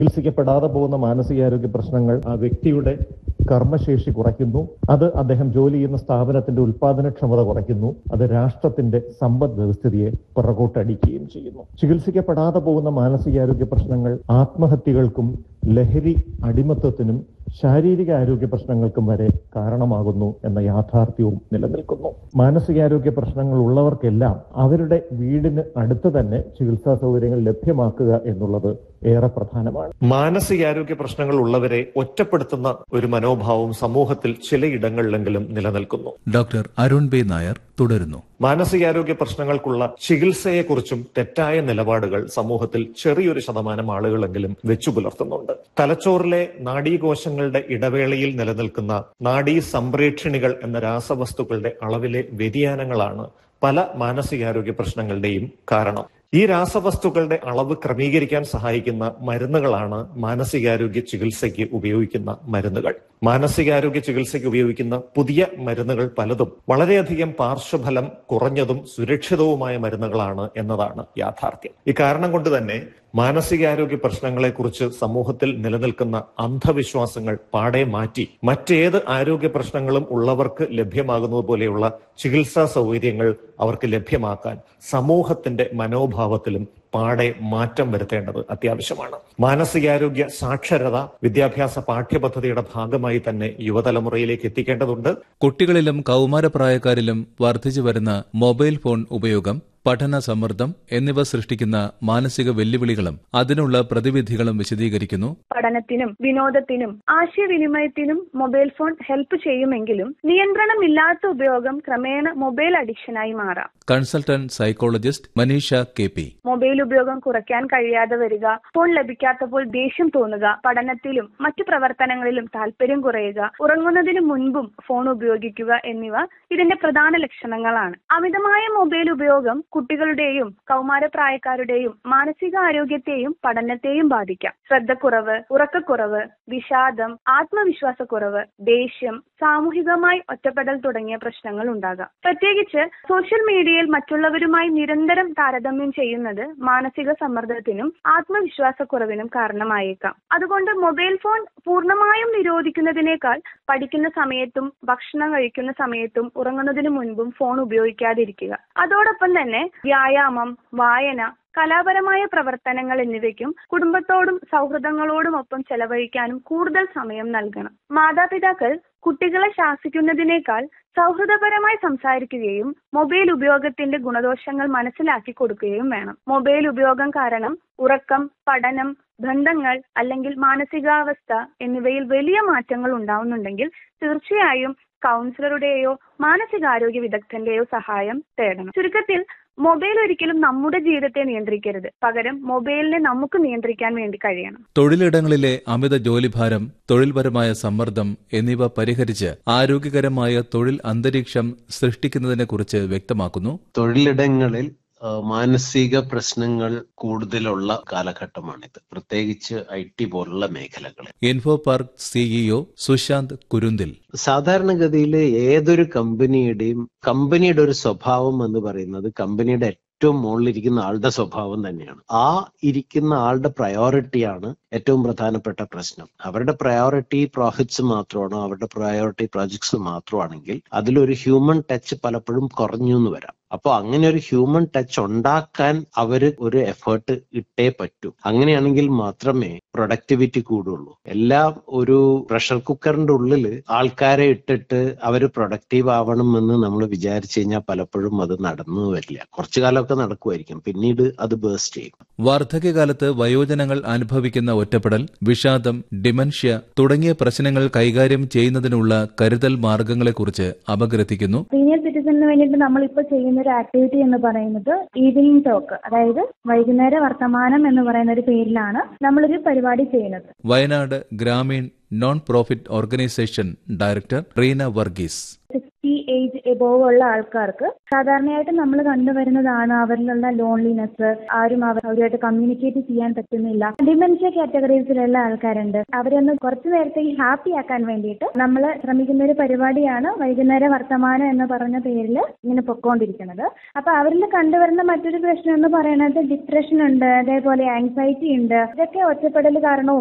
ചികിത്സിക്കപ്പെടാതെ പോകുന്ന മാനസികാരോഗ്യ പ്രശ്നങ്ങൾ ആ വ്യക്തിയുടെ കർമ്മശേഷി കുറയ്ക്കുന്നു അത് അദ്ദേഹം ജോലി ചെയ്യുന്ന സ്ഥാപനത്തിന്റെ ഉൽപാദനക്ഷമത കുറയ്ക്കുന്നു അത് രാഷ്ട്രത്തിന്റെ സമ്പദ് വ്യവസ്ഥിതിയെ പിറകോട്ടടിക്കുകയും ചെയ്യുന്നു ചികിത്സിക്കപ്പെടാതെ പോകുന്ന മാനസികാരോഗ്യ പ്രശ്നങ്ങൾ ആത്മഹത്യകൾക്കും ലഹരി അടിമത്വത്തിനും ശാരീരിക ആരോഗ്യ പ്രശ്നങ്ങൾക്കും വരെ കാരണമാകുന്നു എന്ന യാഥാർത്ഥ്യവും നിലനിൽക്കുന്നു മാനസികാരോഗ്യ പ്രശ്നങ്ങൾ ഉള്ളവർക്കെല്ലാം അവരുടെ വീടിന് അടുത്ത് തന്നെ ചികിത്സാ സൗകര്യങ്ങൾ ലഭ്യമാക്കുക എന്നുള്ളത് ഏറെ പ്രധാനമാണ് മാനസികാരോഗ്യ പ്രശ്നങ്ങൾ ഉള്ളവരെ ഒറ്റപ്പെടുത്തുന്ന ഒരു മനോഭാവം സമൂഹത്തിൽ ചിലയിടങ്ങളിലെങ്കിലും നിലനിൽക്കുന്നു ഡോക്ടർ അരുൺ ബി നായർ തുടരുന്നു മാനസികാരോഗ്യ പ്രശ്നങ്ങൾക്കുള്ള ചികിത്സയെക്കുറിച്ചും തെറ്റായ നിലപാടുകൾ സമൂഹത്തിൽ ചെറിയൊരു ശതമാനം ആളുകളെങ്കിലും വെച്ചു പുലർത്തുന്നുണ്ട് തലച്ചോറിലെ നാഡീകോശങ്ങളുടെ ഇടവേളയിൽ നിലനിൽക്കുന്ന നാഡീ സംപ്രേക്ഷണികൾ എന്ന രാസവസ്തുക്കളുടെ അളവിലെ വ്യതിയാനങ്ങളാണ് പല മാനസികാരോഗ്യ പ്രശ്നങ്ങളുടെയും കാരണം ഈ രാസവസ്തുക്കളുടെ അളവ് ക്രമീകരിക്കാൻ സഹായിക്കുന്ന മരുന്നുകളാണ് മാനസികാരോഗ്യ ചികിത്സയ്ക്ക് ഉപയോഗിക്കുന്ന മരുന്നുകൾ മാനസികാരോഗ്യ ചികിത്സയ്ക്ക് ഉപയോഗിക്കുന്ന പുതിയ മരുന്നുകൾ പലതും വളരെയധികം പാർശ്വഫലം കുറഞ്ഞതും സുരക്ഷിതവുമായ മരുന്നുകളാണ് എന്നതാണ് യാഥാർത്ഥ്യം ഇക്കാരണം കൊണ്ട് തന്നെ മാനസികാരോഗ്യ പ്രശ്നങ്ങളെക്കുറിച്ച് സമൂഹത്തിൽ നിലനിൽക്കുന്ന അന്ധവിശ്വാസങ്ങൾ പാടെ മാറ്റി മറ്റേത് ആരോഗ്യ പ്രശ്നങ്ങളും ഉള്ളവർക്ക് ലഭ്യമാകുന്നത് പോലെയുള്ള ചികിത്സാ സൗകര്യങ്ങൾ അവർക്ക് ലഭ്യമാക്കാൻ സമൂഹത്തിന്റെ മനോഭാവത്തിലും പാടെ മാറ്റം വരുത്തേണ്ടത് അത്യാവശ്യമാണ് മാനസികാരോഗ്യ സാക്ഷരത വിദ്യാഭ്യാസ പാഠ്യപദ്ധതിയുടെ ഭാഗമായി തന്നെ യുവതലമുറയിലേക്ക് എത്തിക്കേണ്ടതുണ്ട് കുട്ടികളിലും കൗമാരപ്രായക്കാരിലും വർദ്ധിച്ചു വരുന്ന മൊബൈൽ ഫോൺ ഉപയോഗം പഠന സമ്മർദ്ദം എന്നിവ സൃഷ്ടിക്കുന്ന മാനസിക വെല്ലുവിളികളും അതിനുള്ള പ്രതിവിധികളും വിശദീകരിക്കുന്നു പഠനത്തിനും വിനോദത്തിനും ആശയവിനിമയത്തിനും മൊബൈൽ ഫോൺ ഹെൽപ്പ് ചെയ്യുമെങ്കിലും നിയന്ത്രണമില്ലാത്ത ഉപയോഗം ക്രമേണ മൊബൈൽ അഡിക്ഷനായി മാറാം consultant psychologist Manisha K P mobile ഉപയോഗം കുറയ്ക്കാൻ കഴിയാതെ വരിക ഫോൺ ലഭിക്കാത്തപ്പോൾ ദേഷ്യം തോന്നുക പഠനത്തിലും മറ്റു പ്രവർത്തനങ്ങളിലും താല്പര്യം കുറയുക ഉറങ്ങുന്നതിന് മുൻപും ഫോൺ ഉപയോഗിക്കുക എന്നിവ ഇതിന്റെ പ്രധാന ലക്ഷണങ്ങളാണ് അമിതമായ മൊബൈൽ ഉപയോഗം കുട്ടികളുടെയും കൗമാരപ്രായക്കാരുടെയും മാനസികാരോഗ്യത്തെയും പഠനത്തെയും ബാധിക്കാം ശ്രദ്ധക്കുറവ് ഉറക്കക്കുറവ് വിഷാദം ആത്മവിശ്വാസക്കുറവ് ദേഷ്യം സാമൂഹികമായി ഒറ്റപ്പെടൽ തുടങ്ങിയ പ്രശ്നങ്ങൾ ഉണ്ടാകാം പ്രത്യേകിച്ച് സോഷ്യൽ മീഡിയയിൽ മറ്റുള്ളവരുമായി നിരന്തരം താരതമ്യം ചെയ്യുന്നത് മാനസിക സമ്മർദ്ദത്തിനും ആത്മവിശ്വാസക്കുറവിനും കാരണമായേക്കാം അതുകൊണ്ട് മൊബൈൽ ഫോൺ പൂർണ്ണമായും നിരോധിക്കുന്നതിനേക്കാൾ പഠിക്കുന്ന സമയത്തും ഭക്ഷണം കഴിക്കുന്ന സമയത്തും ഉറങ്ങുന്നതിന് മുൻപും ഫോൺ ഉപയോഗിക്കാതിരിക്കുക അതോടൊപ്പം തന്നെ വ്യായാമം വായന കലാപരമായ പ്രവർത്തനങ്ങൾ എന്നിവയ്ക്കും കുടുംബത്തോടും സൗഹൃദങ്ങളോടുമൊപ്പം ചെലവഴിക്കാനും കൂടുതൽ സമയം നൽകണം മാതാപിതാക്കൾ കുട്ടികളെ ശാസിക്കുന്നതിനേക്കാൾ സൗഹൃദപരമായി സംസാരിക്കുകയും മൊബൈൽ ഉപയോഗത്തിന്റെ ഗുണദോഷങ്ങൾ മനസ്സിലാക്കി കൊടുക്കുകയും വേണം മൊബൈൽ ഉപയോഗം കാരണം ഉറക്കം പഠനം ബന്ധങ്ങൾ അല്ലെങ്കിൽ മാനസികാവസ്ഥ എന്നിവയിൽ വലിയ മാറ്റങ്ങൾ ഉണ്ടാവുന്നുണ്ടെങ്കിൽ തീർച്ചയായും കൗൺസിലറുടെയോ മാനസികാരോഗ്യ വിദഗ്ധന്റെയോ സഹായം തേടണം ചുരുക്കത്തിൽ മൊബൈൽ ഒരിക്കലും നമ്മുടെ ജീവിതത്തെ നിയന്ത്രിക്കരുത് പകരം മൊബൈലിനെ നമുക്ക് നിയന്ത്രിക്കാൻ വേണ്ടി കഴിയണം തൊഴിലിടങ്ങളിലെ അമിത ജോലിഭാരം തൊഴിൽപരമായ സമ്മർദ്ദം എന്നിവ പരിഹരിച്ച് ആരോഗ്യകരമായ തൊഴിൽ അന്തരീക്ഷം സൃഷ്ടിക്കുന്നതിനെക്കുറിച്ച് വ്യക്തമാക്കുന്നു തൊഴിലിടങ്ങളിൽ ആ, മാനസിക പ്രശ്നങ്ങൾ കൂടുതലുള്ള കാലഘട്ടമാണിത് പ്രത്യേകിച്ച് ഐ ടി പോലുള്ള മേഖലകളിൽ Info Park CEO Sushant Kurunthil സാധാരണഗതിയിൽ ഏതൊരു കമ്പനിയുടെയും കമ്പനിയുടെ ഒരു സ്വഭാവം എന്ന് പറയുന്നത് കമ്പനിയുടെ ഏറ്റവും മുകളിലിരിക്കുന്ന ആളുടെ സ്വഭാവം തന്നെയാണ് ആ ഇരിക്കുന്ന ആളുടെ പ്രയോറിറ്റിയാണ് ഏറ്റവും പ്രധാനപ്പെട്ട പ്രശ്നം അവരുടെ പ്രയോറിറ്റി പ്രോഫിറ്റ്സ് മാത്രമാണോ അവരുടെ പ്രയോറിറ്റി പ്രോജക്ട്സ് മാത്രമാണെങ്കിൽ അതിലൊരു ഹ്യൂമൻ ടച്ച് പലപ്പോഴും കുറഞ്ഞു എന്ന് വരാം അപ്പൊ അങ്ങനെ ഒരു ഹ്യൂമൻ ടച്ച് ഉണ്ടാക്കാൻ അവര് ഒരു എഫേർട്ട് ഇട്ടേ പറ്റൂ അങ്ങനെയാണെങ്കിൽ മാത്രമേ പ്രൊഡക്ടിവിറ്റി കൂടുള്ളൂ എല്ലാം ഒരു പ്രഷർ കുക്കറിന്റെ ഉള്ളിൽ ആൾക്കാരെ ഇട്ടിട്ട് അവര് പ്രൊഡക്റ്റീവ് ആവണം എന്ന് നമ്മൾ വിചാരിച്ചു കഴിഞ്ഞാൽ പലപ്പോഴും അത് നടന്നു വരില്ല കുറച്ചു കാലമൊക്കെ നടക്കുമായിരിക്കും പിന്നീട് അത് ബേസ്റ്റ് ചെയ്യും വാർദ്ധക്യകാലത്ത് വയോജനങ്ങൾ അനുഭവിക്കുന്ന ഒറ്റപ്പെടൽ വിഷാദം ഡിമൻഷ്യ തുടങ്ങിയ പ്രശ്നങ്ങൾ കൈകാര്യം ചെയ്യുന്നതിനുള്ള കരുതൽ മാർഗങ്ങളെക്കുറിച്ച് അപഗ്രഥിക്കുന്നു സീനിയർ സിറ്റിസണിന് വേണ്ടിയിട്ട് നമ്മളിപ്പോൾ ചെയ്യുന്ന ഒരു ആക്ടിവിറ്റി എന്ന് പറയുന്നത് ഈവനിങ് ടോക്ക് അതായത് വൈകുന്നേര വർത്തമാനം എന്ന് പറയുന്ന ഒരു പേരിലാണ് നമ്മളൊരു പരിപാടി ചെയ്യുന്നത് Wayanad Grameen non profit organisation director Reena Varghese sixty age above ഉള്ള ആൾക്കാർക്ക് സാധാരണയായിട്ട് നമ്മൾ കണ്ടുവരുന്നതാണ് അവരിലുള്ള ലോൺലിനെസ് ആരും അവർ അവരുമായിട്ട് കമ്മ്യൂണിക്കേറ്റ് ചെയ്യാൻ പറ്റുന്നില്ല ഡിമെൻഷ്യ കാറ്റഗറീസിലുള്ള ആൾക്കാരുണ്ട് അവരൊന്ന് കുറച്ചു നേരത്തേക്ക് ഹാപ്പി ആക്കാൻ വേണ്ടിയിട്ട് നമ്മൾ ശ്രമിക്കുന്ന ഒരു പരിപാടിയാണ് വൈകുന്നേര വർത്തമാനം എന്ന് പറഞ്ഞ പേരിൽ ഇങ്ങനെ പൊക്കോണ്ടിരിക്കുന്നത് അപ്പൊ അവരിൽ കണ്ടുവരുന്ന മറ്റൊരു പ്രശ്നം എന്ന് പറയുന്നത് ഡിപ്രഷൻ ഉണ്ട് അതേപോലെ ആങ്സൈറ്റി ഉണ്ട് ഇതൊക്കെ ഒറ്റപ്പെടൽ കാരണവും